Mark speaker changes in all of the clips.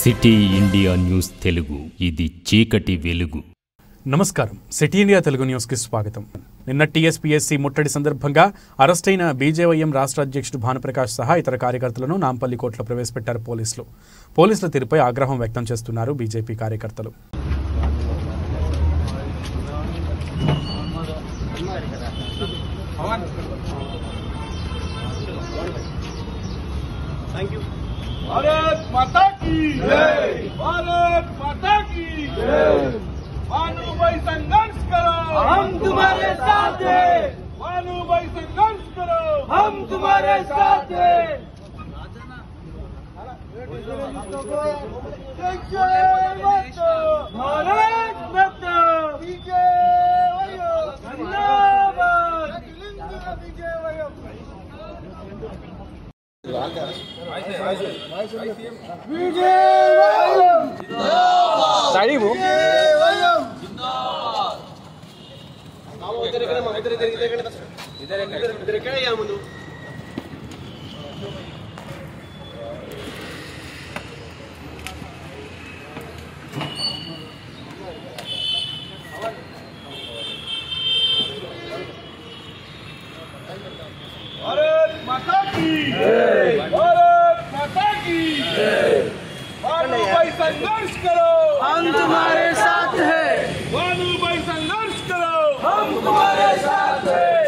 Speaker 1: City India news Telugu ఇది చీకటి వెలుగు
Speaker 2: నమస్కారం సిటీ ఇండియా తెలుగు న్యూస్కి స్వాగతం నిన్న టీఎస్పీఎస్సీ ముట్టడి సందర్భంగా అరెస్టైన బీజేవైఎం రాష్ట్ర అధ్యక్షుడు భానుప్రకాష్ సహా ఇతర కార్యకర్తలను నాంపల్లి కోర్టులో ప్రవేశపెట్టారు పోలీసులు పోలీసుల తీరుపై ఆగ్రహం వ్యక్తం చేస్తున్నారు బీజేపీ కార్యకర్తలు
Speaker 3: भारत माता की जय भारत माता की जय भानु भाई संघर्ष करो हम तुम्हारे साथ हैं भानु भाई संघर्ष करो हम तुम्हारे साथ हैं भारत माता विजय धन्यवाद भारत माता की जय भारत माता की जय भानु भाई संघर्ष करो हम तुम्हारे साथ हैं भानु भाई संघर्ष करो हम तुम्हारे साथ हैं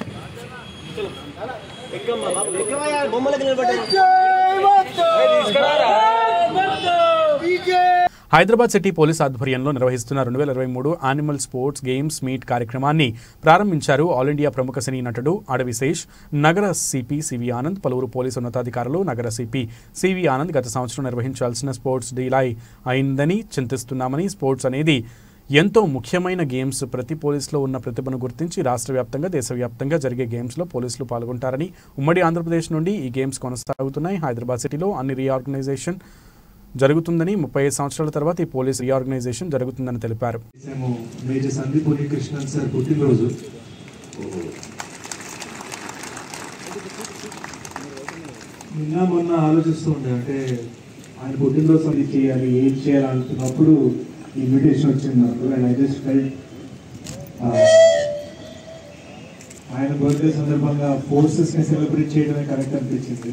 Speaker 3: जय माता भारत माता विजय
Speaker 2: హైదరాబాద్ సిటీ పోలీస్ ఆధ్వర్యంలో నిర్వహిస్తున్న రెండు వేల ఇరవై మూడు యానిమల్ స్పోర్ట్స్ గేమ్స్ మీట్ కార్యక్రమాన్ని ప్రారంభించారు ఆల్ ఇండియా ప్రముఖ సినీ నటుడు అడవిశేష్ నగర సిపి సివి ఆనంద్ పలువురు పోలీసు ఉన్నతాధికారులు నగర సిపి సివి ఆనంద్ గత సంవత్సరం నిర్వహించాల్సిన స్పోర్ట్స్ డీలాయ్ అయిందని చింతిస్తున్నామని స్పోర్ట్స్ అనేది ఎంతో ముఖ్యమైన గేమ్స్ ప్రతి పోలీసులో ఉన్న ప్రతిభను గుర్తించి రాష్ట్ర వ్యాప్తంగా దేశవ్యాప్తంగా జరిగే గేమ్స్లో పోలీసులు పాల్గొంటారని ఉమ్మడి ఆంధ్రప్రదేశ్ నుండి ఈ గేమ్స్ కొనసాగుతున్నాయి హైదరాబాద్ సిటీలో అన్ని రీఆర్గనైజేషన్ జరుగుతుందని ముప్పై ఐదు సంవత్సరాల తర్వాత ఈ పోలీస్ రీఆర్గనైజేషన్ జరుగుతుందని తెలిపారు
Speaker 4: చేసాము మేజర్ సందీప్ ఉని కృష్ణన్ సార్ పుట్టినరోజు నిన్న మొన్న ఆలోచిస్తూ ఉండే అంటే ఆయన పుట్టినరోజు అది చేయాలి ఏం చేయాలి అనుకున్నప్పుడు ఇన్విటేషన్ వచ్చింది నాకు అండ్ ఐ జస్ట్ ఫెల్ట్ ఆయన బర్త్డే సందర్భంగా ఫోర్సెస్ని సెలబ్రేట్ చేయడమే కరెక్ట్ అనిపించింది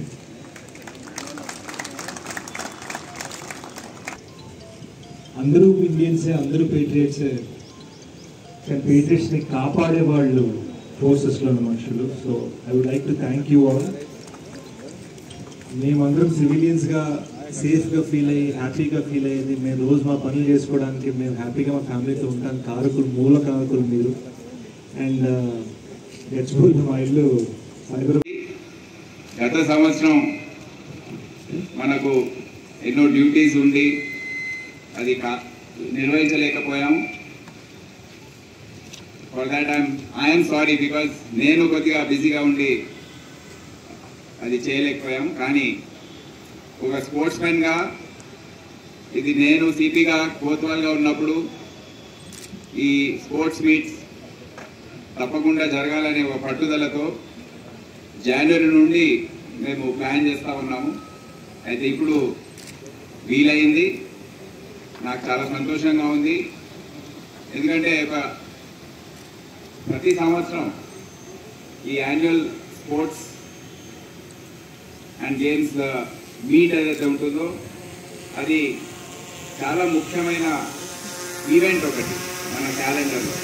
Speaker 4: అందరూ ఇండియన్సే అందరూ పేట్రియట్సే కానీ పేట్రియట్స్ని కాపాడే వాళ్ళు ఫోర్సెస్లో ఉన్న మనుషులు so I would like to thank you all మేమందరం సివిలియన్స్గా సేఫ్గా ఫీల్ అయ్యి హ్యాపీగా ఫీల్ అయ్యేది మేము రోజు మా పనులు చేసుకోవడానికి మేము హ్యాపీగా మా ఫ్యామిలీతో ఉంటానికి కారకులు మూల కారకులు మీరు అండ్ గచ్చిబౌలి మా ఇల్లు సైబర్
Speaker 5: గత సంవత్సరం మనకు ఎన్నో డ్యూటీస్ ఉండి అది కా నిర్వహించలేకపోయాము for that I'm I'm sorry because నేను కొద్దిగా బిజీగా ఉండి అది చేయలేకపోయాం కానీ ఒక స్పోర్ట్స్ గా ఇది నేను సిపిగా కోత్వాల్గా ఉన్నప్పుడు ఈ స్పోర్ట్స్ మీట్స్ తప్పకుండా జరగాలనే ఒక పట్టుదలతో జనవరి నుండి మేము ప్లాన్ చేస్తూ ఉన్నాము అయితే ఇప్పుడు వీలైంది నాకు చాలా సంతోషంగా ఉంది ఎందుకంటే ఒక ప్రతి సంవత్సరం ఈ annual sports and games meet ఏదైతే ఉంటుందో అది చాలా ముఖ్యమైన ఈవెంట్ ఒకటి మన క్యాలెండర్లో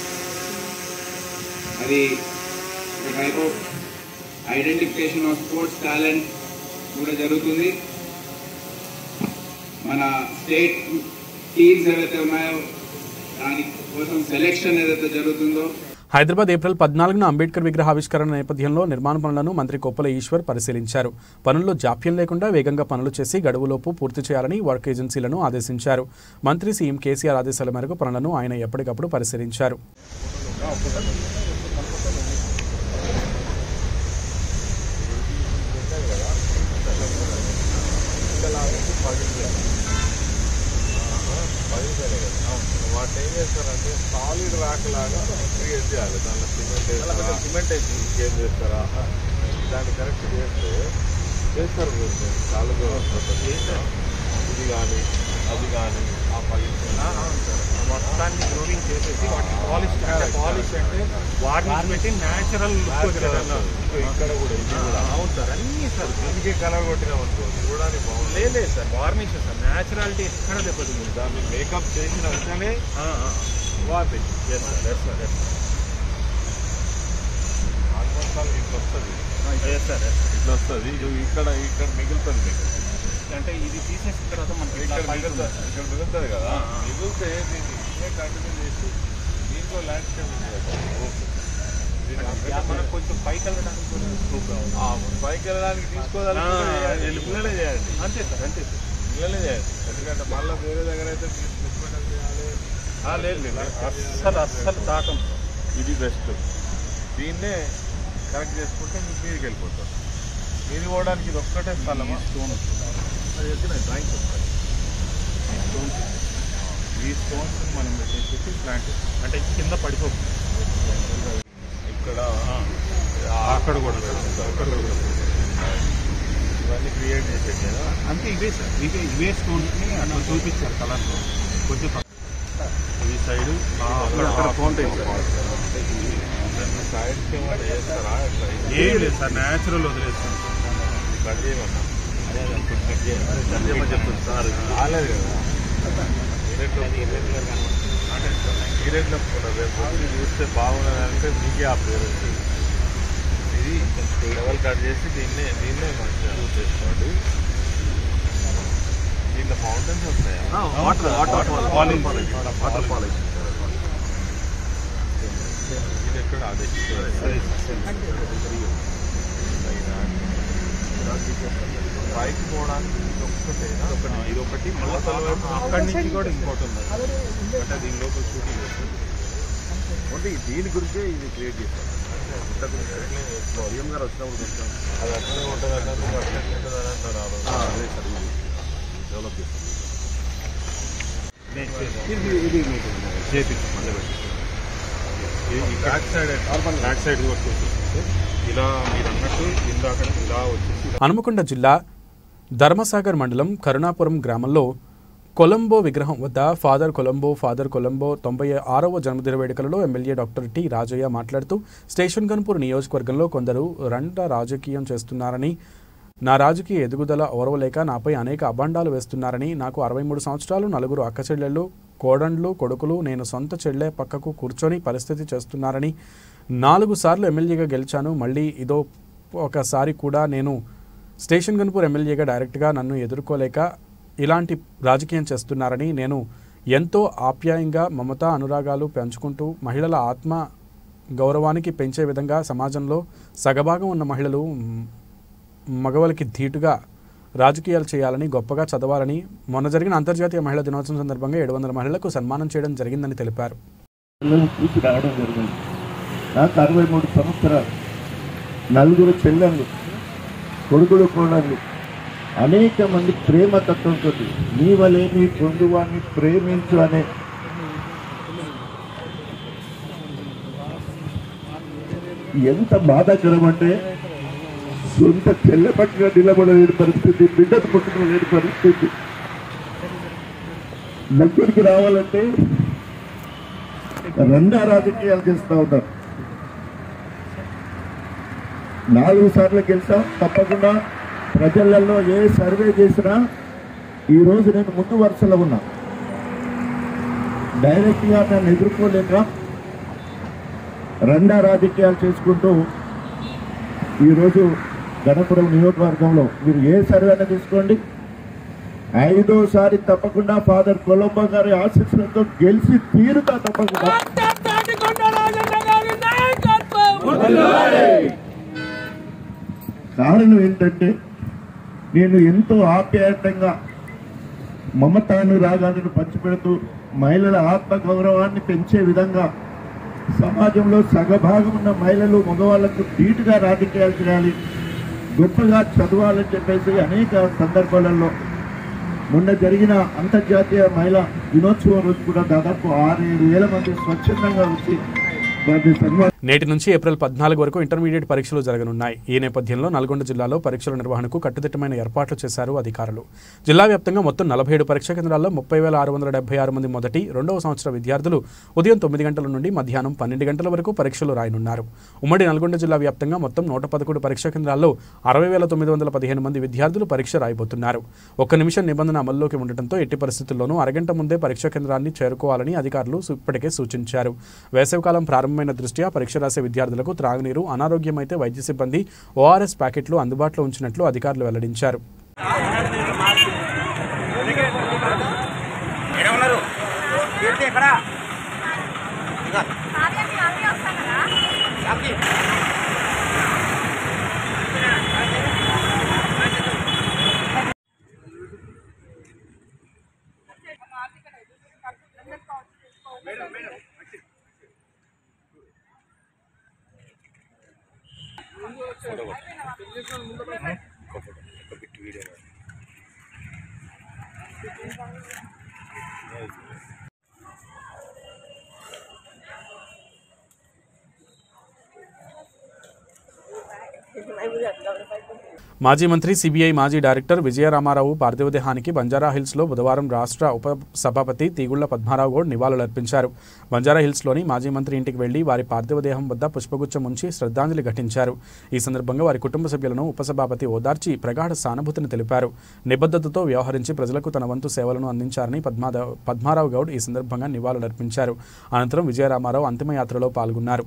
Speaker 5: అది ఒక type of identification of sports talent కూడా జరుగుతుంది మన స్టేట్ టీమ్స్ ఏవైతే ఉన్నాయో దాని కోసం సెలెక్షన్ ఏదైతే జరుగుతుందో
Speaker 2: హైదరాబాద్ ఏప్రిల్ పద్నాలుగున అంబేద్కర్ విగ్రహావిష్కరణ నేపథ్యంలో నిర్మాణ పనులను మంత్రి కొప్పల ఈశ్వర్ పరిశీలించారు పనుల్లో జాప్యం లేకుండా వేగంగా పనులు చేసి గడువులోపు పూర్తి చేయాలని వర్క్ ఏజెన్సీలను ఆదేశించారు మంత్రి సీఎం కేసీఆర్ ఆదేశాల మేరకు పనులను ఆయన ఎప్పటికప్పుడు పరిశీలించారు
Speaker 6: వాటిని ఏం చేస్తారంటే సాలిడ్ రాక్ లాగా క్రియేట్ చేయాలి దాంట్లో సిమెంట్ వేస్తారా సిమెంట్ వేసి ఇంకేం చేస్తారా దాన్ని కరెక్ట్ చేస్తే చేస్తారు మీరు కాళ్ళు ఇది కానీ అది కానీ ఆ పగిలిపోయిన
Speaker 7: అవును సార్ మొత్తాన్ని గ్రోవింగ్ చేసేసి వాటిని పాలిష్ అంటే పాలిష్ అంటే వాటిని పెట్టి న్యాచురల్ లుక్ వచ్చేటట్టు
Speaker 6: ఇక్కడ కూడా ఇది కూడా
Speaker 7: అవును సార్ అన్నీ సార్
Speaker 6: దీనికి కలర్ కొట్టినాం అనుకో చూడడానికి బాగుంది
Speaker 7: లేదు లేదు సార్ వార్నిష్ సార్ న్యాచురాలిటీ ఎక్కడ దెబ్బతింది
Speaker 6: దాన్ని మేకప్ చేసిన వెంటనే
Speaker 7: బాగుంది yes sir yes sir yes
Speaker 6: almost all ఇట్లా వస్తుంది
Speaker 7: ఎస్ సార్ ఎస్
Speaker 6: ఇట్లా వస్తుంది ఇది ఇక్కడ ఇక్కడ మిగులుతుంది మీకు
Speaker 7: అంటే ఇది తీసేసిన తర్వాత మనకి ఇట్లా
Speaker 6: ఇక్కడ
Speaker 7: పైకి
Speaker 6: మిగులుతుంది ఇక్కడ మిగులుతుంది కదా
Speaker 7: ఆ, ఆ.
Speaker 6: మిగిలితే దీన్ని ఇదే కంటిన్యూ చేసి దీంట్లో ల్యాండ్స్కేప్
Speaker 7: ఉంటుంది. మనకు కొంచెం పైకి వెళ్ళడానికి కూడా స్కోప్ కావాలి
Speaker 6: పైకి వెళ్ళడానికి తీసుకోదాలి
Speaker 7: వెళ్ళి
Speaker 6: పిల్లలే చేయండి
Speaker 7: అంతే సార్ అంతే సార్
Speaker 6: పిల్లలే చేయండి ఎందుకంటే మళ్ళీ వేరే దగ్గర అయితే మీరు ట్రీట్మెంట్ చేయాలి
Speaker 7: ఆ, లేదు లేదు అస్సలు అస్సలు దాటం
Speaker 6: ఇది బెస్ట్ దీన్నే కరెక్ట్ చేసుకుంటే మీకు మీదకి వెళ్ళిపోతారు మీరు పోవడానికి ఇది ఒక్కటే స్థలమా
Speaker 7: స్టోన్ అది వచ్చిన డ్రాయింగ్స్ వస్తాయి స్టోన్స్ ఈ స్టోన్స్ మనం పెట్టేసి ప్లాంట్ అంటే కింద పడిపోతుంది
Speaker 6: ఇక్కడ
Speaker 7: అక్కడ కూడా అక్కడ కూడా
Speaker 6: ఇవన్నీ క్రియేట్ చేసేది కదా
Speaker 7: అంతే ఇవే సార్ ఇవే ఇవే స్టోన్స్ని అట్లా చూపించారు కలర్లో కొంచెం పక్క- ఈ సైడ్ అక్కడ బాగుంటాయి సార్
Speaker 6: సైడ్కి ఏమైనా చేస్తారా ఇట్లా
Speaker 7: ఏం లేదు సార్ న్యాచురల్ వదిలేస్తాం
Speaker 6: కట్ చేయమన్నా
Speaker 7: అదే అనుకుంటున్నా కట్ చేయాలి కట్ చేయమని చెప్తుంది సార్
Speaker 6: రాలేదు కదా ఈరెట్లో అంటే ఈరెట్లో రేపు పొద్దున్న చూస్తే బాగున్నది అంటే మీకే ఆ పేరు వచ్చింది ఇది లెవెల్ కట్ చేసి దీన్నే దీన్నే మంచిగా యూజ్ చేసుకోండి దీంట్లో ఫౌంటైన్స్ వస్తాయా
Speaker 7: water water falling water falling
Speaker 6: ఇది ఎక్కడ అదే పైకి పోవడానికి ఇది ఒక్కటేనా
Speaker 7: ఇది ఒకటి మళ్ళీ తలవైపు అక్కడి నుంచి కూడా ఇంకోటి ఉంది అంటే దీని లోపల షూటింగ్ చేస్తుంది
Speaker 6: ఓన్లీ దీని గురించే ఇది క్రియేట్ చేస్తాను
Speaker 7: గారు వచ్చినప్పుడు కొంచెం
Speaker 6: అది అట్లనే ఉంటుంది అంటే నువ్వు అట్లనే ఉంటుంది అని అంటారు ఆ రోజు.
Speaker 7: అదే సార్ ఇది డెవలప్ చేస్తుంది చేపించి మళ్ళీ పెట్టి ఈ బ్యాక్ సైడ్ బ్యాక్ సైడ్ కూడా చూపిస్తుంది ఇలా మీరు అన్నట్టు ఇందాక ఇలా వచ్చేసి
Speaker 2: హనుమకొండ జిల్లా ధర్మసాగర్ మండలం కరుణాపురం గ్రామంలో కొలంబో విగ్రహం వద్ద ఫాదర్ కొలంబో ఫాదర్ కొలంబో తొంభై ఆరవ జన్మదిన వేడుకలలో ఎమ్మెల్యే డాక్టర్ టి రాజయ్య మాట్లాడుతూ స్టేషన్ గన్పూర్ నియోజకవర్గంలో కొందరు రండ రాజకీయం చేస్తున్నారని నా రాజకీయ ఎదుగుదల ఓర్వలేక నాపై అనేక అభాండాలు వేస్తున్నారని నాకు అరవై మూడు సంవత్సరాలు నలుగురు అక్క చెల్లెళ్ళు కోడండ్లు కొడుకులు నేను సొంత చెల్లె పక్కకు కూర్చొని పరిస్థితి చేస్తున్నారని నాలుగు సార్లు ఎమ్మెల్యేగా గెలిచాను మళ్ళీ ఇదో ఒకసారి కూడా నేను స్టేషన్ గన్పూర్ ఎమ్మెల్యేగా డైరెక్ట్గా నన్ను ఎదుర్కోలేక ఇలాంటి రాజకీయం చేస్తున్నారని నేను ఎంతో ఆప్యాయంగా మమత అనురాగాలు పెంచుకుంటూ మహిళల ఆత్మ గౌరవానికి పెంచే విధంగా సమాజంలో సగభాగం ఉన్న మహిళలు మ్, మగవాళ్ళకి ధీటుగా రాజకీయాలు చేయాలని గొప్పగా చదవాలని మొన్న జరిగిన అంతర్జాతీయ మహిళా దినోత్సవం సందర్భంగా ఏడు వందల మహిళలకు సన్మానం చేయడం జరిగిందని తెలిపారు
Speaker 8: పిల్లల్ని చూసి రావడం జరిగింది నాకు అరవై మూడు సంవత్సరాలు నలుగురు చెల్లెళ్ళు కొడుకులు కోడళ్ళు అనేక మంది ప్రేమ తత్వంతో నీ వలే నీ పొందువాన్ని ప్రేమించు అనే ఎంత బాధాకరం అంటే సొంత చెల్ల పట్టిన నిలబడలేని పరిస్థితి బిడ్డకు పుట్టుకోలేని పరిస్థితి నలుగురికి రావాలంటే రెండా రాజకీయాలు చేస్తూ ఉంటారు నాలుగు సార్లు గెలిచాం తప్పకుండా ప్రజలలో ఏ సర్వే చేసినా ఈరోజు నేను ముందు వరుసలో ఉన్నా డైరెక్ట్గా నన్ను ఎదుర్కోలేక రెండా రాజకీయాలు చేసుకుంటూ ఈరోజు గణపురం నియోజకవర్గంలో మీరు ఏ సర్వే అయినా తీసుకోండి ఐదోసారి తప్పకుండా ఫాదర్ కొలంబో గారి ఆశీస్సులతో గెలిచి తీరుతా తప్పకుండా కారణం ఏంటంటే నేను ఎంతో ఆప్యాయతంగా మమతానురాగాలను పంచిపెడుతూ మహిళల ఆత్మ గౌరవాన్ని పెంచే విధంగా సమాజంలో సగభాగం ఉన్న మహిళలు మగవాళ్లకు ధీటుగా రాజకీయాలు చేయాలి గొప్పగా చదవాలని చెప్పేసి అనేక సందర్భాలలో మొన్న జరిగిన అంతర్జాతీయ మహిళా దినోత్సవం రోజు కూడా దాదాపు ఆరు ఏడు వేల మంది స్వచ్ఛందంగా వచ్చి వారిని సన్మానం
Speaker 2: నేటి నుంచి ఏప్రిల్ పద్నాలుగు వరకు ఇంటర్మీడియట్ పరీక్షలు జరగనున్నాయి ఈ నేపథ్యంలో నల్గొండ జిల్లాలో పరీక్షల నిర్వహణకు కట్టుదిట్టమైన ఏర్పాట్లు చేశారు అధికారులు జిల్లా వ్యాప్తంగా మొత్తం నలభై ఏడు పరీక్షా కేంద్రాల్లో ముప్పై వేల ఆరు వందల డెబ్బై ఆరు మంది మొదటి రెండవ సంవత్సర విద్యార్థులు ఉదయం తొమ్మిది గంటల నుండి మధ్యాహ్నం పన్నెండు గంటల వరకు పరీక్షలు రాయనున్నారు ఉమ్మడి నల్గొండ జిల్లా వ్యాప్తంగా మొత్తం నూట పదకొండు పరీక్షా కేంద్రాల్లో అరవై వేల తొమ్మిది వందల పదిహేను మంది విద్యార్థులు పరీక్ష రాయబోతున్నారు ఒక్క నిమిషం నిబంధన అమల్లోకి ఉండటంతో ఎట్టి పరిస్థితుల్లోనూ అరగంట ముందే పరీక్షా కేంద్రాన్ని చేరుకోవాలని అధికారులు ఇప్పటికే సూచించారు వేసవికాలం ప్రారంభమైన దృష్ట్యా పరీక్ష రాసే విద్యార్థులకు త్రాగునీరు అనారోగ్యమైతే వైద్య సిబ్బంది ఓఆర్ఎస్ ప్యాకెట్లు అందుబాటులో ఉంచినట్లు అధికారులు వెల్లడించారు మాజీ మంత్రి సిబిఐ మాజీ డైరెక్టర్ విజయరామారావు పార్థివదేహానికి బంజారాహిల్స్లో బుధవారం రాష్ట్ర ఉప సభాపతి తీగుళ్ల పద్మారావు గౌడ్ నివాళులర్పించారు బంజారాహిల్స్లోని మాజీ మంత్రి ఇంటికి వెళ్లి వారి పార్థివదేహం వద్ద పుష్పగుచ్చం ఉంచి శ్రద్ధాంజలి ఘటించారు ఈ సందర్భంగా వారి కుటుంబ సభ్యులను ఉపసభాపతి ఓదార్చి ప్రగాఢ సానుభూతిని తెలిపారు నిబద్ధతతో వ్యవహరించి ప్రజలకు తన వంతు సేవలను అందించారని పద్మాద పద్మారావు గౌడ్ ఈ సందర్భంగా నివాళులర్పించారు అనంతరం విజయరామారావు అంతిమయాత్రలో పాల్గొన్నారు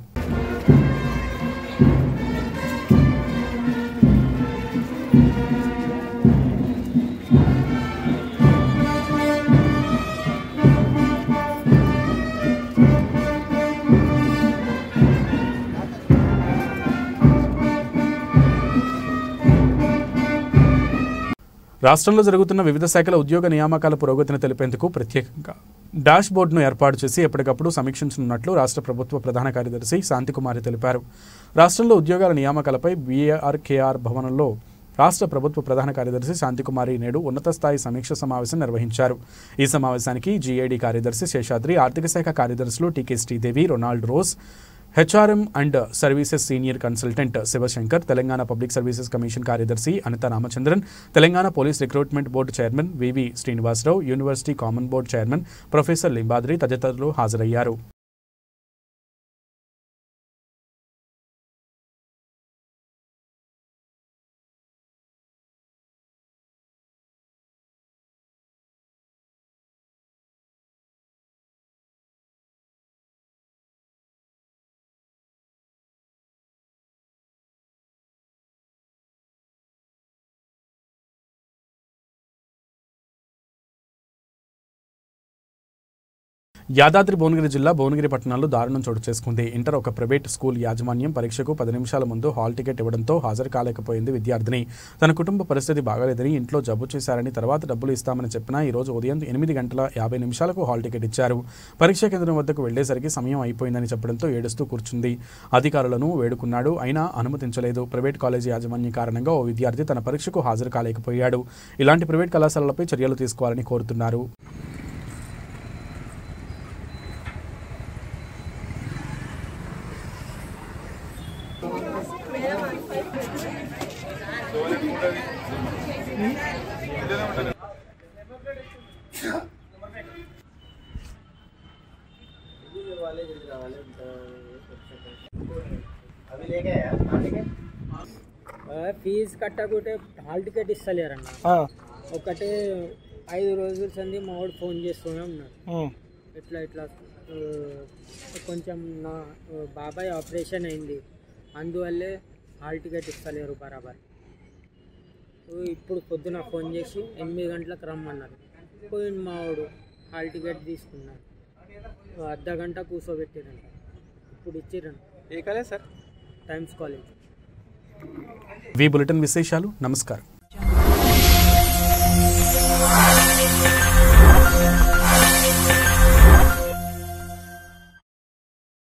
Speaker 2: రాష్ట్రంలో జరుగుతున్న వివిధ శాఖల ఉద్యోగ నియామకాల పురోగతిని తెలిపేందుకు ప్రత్యేకంగా డాష్ బోర్డును ఏర్పాటు చేసి ఎప్పటికప్పుడు సమీక్షించనున్నట్లు రాష్ట్ర ప్రభుత్వ ప్రధాన కార్యదర్శి శాంతికుమారి తెలిపారు రాష్ట్రంలో ఉద్యోగాల నియామకాలపై బీఆర్కేఆర్ భవనంలో రాష్ట్ర ప్రభుత్వ ప్రధాన కార్యదర్శి శాంతికుమారి నేడు ఉన్నత స్థాయి సమీక్ష సమావేశం నిర్వహించారు ఈ సమావేశానికి జీఏడీ కార్యదర్శి శేషాద్రి ఆర్థిక శాఖ కార్యదర్శులు TK Sridevi Ronald Rose HRM and services senior consultant Sivashankar Telangana public services commission కార్యదర్శి Anitha Ramachandran Telangana police recruitment board chairman VV Srinivasarao university common board chairman professor Limbadri తదితరులు హాజరయ్యారు యాదాద్రి భువనగిరి జిల్లా భువనగిరి పట్టణంలో దారుణం చోటు చేసుకుంది ఇంటర్ ఒక ప్రైవేట్ స్కూల్ యాజమాన్యం పరీక్షకు పది నిమిషాల ముందు హాల్ టికెట్ ఇవ్వడంతో హాజరు కాలేకపోయింది విద్యార్థిని తన కుటుంబ పరిస్థితి బాగాలేదని ఇంట్లో జబ్బు చేశారని తర్వాత డబ్బులు ఇస్తామని చెప్పినా ఈ రోజు ఉదయం ఎనిమిది గంటల యాభై నిమిషాలకు హాల్ టికెట్ ఇచ్చారు పరీక్షా కేంద్రం వద్దకు వెళ్లేసరికి సమయం అయిపోయిందని చెప్పడంతో ఏడుస్తూ కూర్చుంది అధికారులను వేడుకున్నాడు అయినా అనుమతించలేదు ప్రైవేట్ కాలేజీ యాజమాన్యం కారణంగా ఓ విద్యార్థి తన పరీక్షకు హాజరు కాలేకపోయాడు ఇలాంటి ప్రైవేట్ కళాశాలలపై చర్యలు తీసుకోవాలని కోరుతున్నారు
Speaker 9: ఫీజు కట్టకుంటే హాల్ టికెట్ ఇస్తలేరన్న ఒకటే ఐదు రోజుల సంది మా వాడు ఫోన్ చేస్తూనే ఉన్నాడు ఇట్లా ఇట్లా ఆ, కొంచెం నా ఆ, బాబాయ్ ఆపరేషన్ అయింది అందువల్లే హాల్ టికెట్ ఇస్తలేరు బరాబర్ సో ఇప్పుడు పొద్దున ఫోన్ చేసి ఎనిమిది గంటలకు రమ్మన్నారు పోయింది మా వాడు హాల్ టికెట్ తీసుకున్నాడు అర్ధ గంట కూర్చోబెట్టిరంట ఇప్పుడు ఇచ్చిరంట
Speaker 10: ఏ college sir
Speaker 9: Times college
Speaker 2: V bulletin విశేషాలు నమస్కారం